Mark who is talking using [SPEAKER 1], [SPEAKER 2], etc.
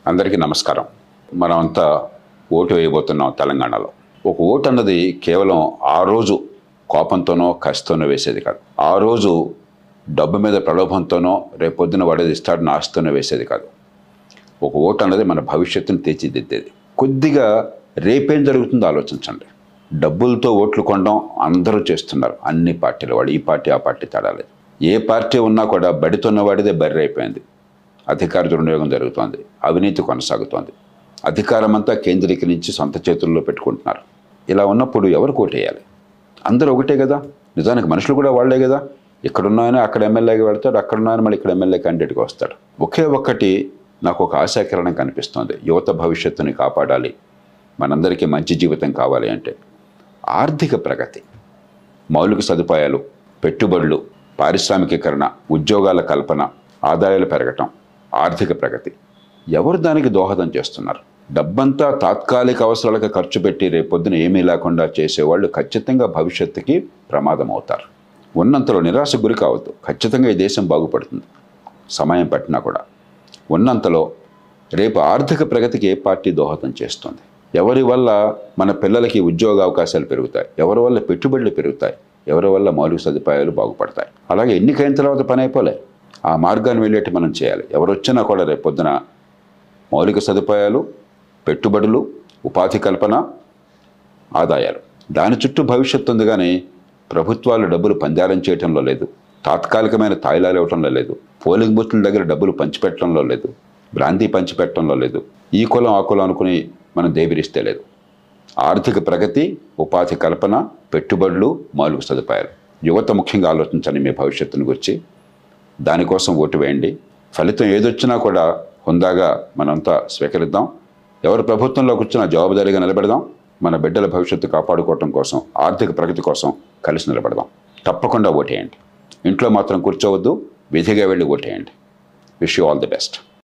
[SPEAKER 1] అందరికీ నమస్కారం మనమంతా ఓటు వేయబోతున్నాం తెలంగాణలో ఒక ఓటు అన్నది కేవలం ఆ రోజు కోపంతోనో కసితోనో వేసేది కాదు ఆ రోజు డబ్బు మీద ప్రలోభంతోనో రేపొద్దున వాడేది ఇస్తాడని ఆశతోనో వేసేది కాదు ఒక ఓటు అన్నది మన భవిష్యత్తును తీర్చిదిద్దేది కొద్దిగా రేపేం జరుగుతుందో ఆలోచించండి డబ్బులతో ఓట్లు కొనడం అందరూ చేస్తున్నారు అన్ని పార్టీలు వాడు ఈ పార్టీ ఆ పార్టీ తేడా లేదు ఏ పార్టీ ఉన్నా కూడా బడితున్న వాడిదే బర్రె అయిపోయింది అధికార దుర్వినియోగం జరుగుతోంది అవినీతి కొనసాగుతోంది అధికారం అంతా కేంద్రీకరించి సొంత చేతుల్లో పెట్టుకుంటున్నారు ఇలా ఉన్నప్పుడు ఎవరు కోటేయాలి అందరూ ఒకటే కదా నిజానికి మనుషులు కూడా వాళ్ళే కదా ఇక్కడున్నాయని అక్కడ ఎమ్మెల్యేకి వెళ్తాడు అక్కడున్నాయని మళ్ళీ ఇక్కడ ఎమ్మెల్యే క్యాండిడేట్కి వస్తాడు ఒకే ఒక్కటి నాకు ఒక ఆశాకిరణం కనిపిస్తోంది యువత భవిష్యత్తుని కాపాడాలి మనందరికీ మంచి జీవితం కావాలి అంటే ఆర్థిక ప్రగతి మౌలిక సదుపాయాలు పెట్టుబడులు పారిశ్రామికీకరణ ఉద్యోగాల కల్పన ఆదాయాలు పెరగటం ఆర్థిక ప్రగతి ఎవరు దానికి దోహదం చేస్తున్నారు డబ్బంతా తాత్కాలిక అవసరాలకు ఖర్చు పెట్టి రేపొద్దున ఏమీ లేకుండా చేసేవాళ్ళు ఖచ్చితంగా భవిష్యత్తుకి ప్రమాదం అవుతారు ఉన్నంతలో నిరాశ గురి కావద్దు ఖచ్చితంగా ఈ దేశం బాగుపడుతుంది సమయం పట్టినా కూడా ఉన్నంతలో రేపు ఆర్థిక ప్రగతికి ఏ పార్టీ దోహదం చేస్తుంది ఎవరి వల్ల మన పిల్లలకి ఉద్యోగ అవకాశాలు పెరుగుతాయి ఎవరి వల్ల పెట్టుబడులు పెరుగుతాయి ఎవరి వల్ల మౌలిక సదుపాయాలు బాగుపడతాయి అలాగే ఎన్నికైన తర్వాత పని అయిపోలే ఆ మార్గాన్ని వెళ్ళేట్టు మనం చేయాలి ఎవరు వచ్చినా కూడా రేపు పొద్దున మౌలిక సదుపాయాలు పెట్టుబడులు ఉపాధి కల్పన ఆదాయాలు దాని చుట్టూ భవిష్యత్తు ఉంది కానీ ప్రభుత్వాలు డబ్బులు పంజారం చేయటంలో లేదు తాత్కాలికమైన తాయిలాలు ఇవ్వటంలో లేదు పోలింగ్ బూత్ల దగ్గర డబ్బులు పంచిపెట్టడంలో లేదు భ్రాంతి పంచిపెట్టడంలో లేదు ఈ కులం ఆ కులం అనుకుని మనం దేవిరిస్తే లేదు ఆర్థిక ప్రగతి ఉపాధి కల్పన పెట్టుబడులు మౌలిక సదుపాయాలు యువత ముఖ్యంగా ఆలోచించండి మీ భవిష్యత్తును గురించి దానికోసం ఓటు వేయండి ఫలితం ఏదొచ్చినా కూడా హుందాగా మనంతా స్వీకరిద్దాం ఎవరు ప్రభుత్వంలోకి వచ్చినా జవాబుదారీగా నిలబెడదాం మన బిడ్డల భవిష్యత్తు కాపాడుకోవటం కోసం ఆర్థిక ప్రగతి కోసం కలిసి నిలబడదాం తప్పకుండా ఓటేయండి ఇంట్లో మాత్రం కూర్చోవద్దు విధిగా వెళ్ళి ఓటేయండి wish you all the best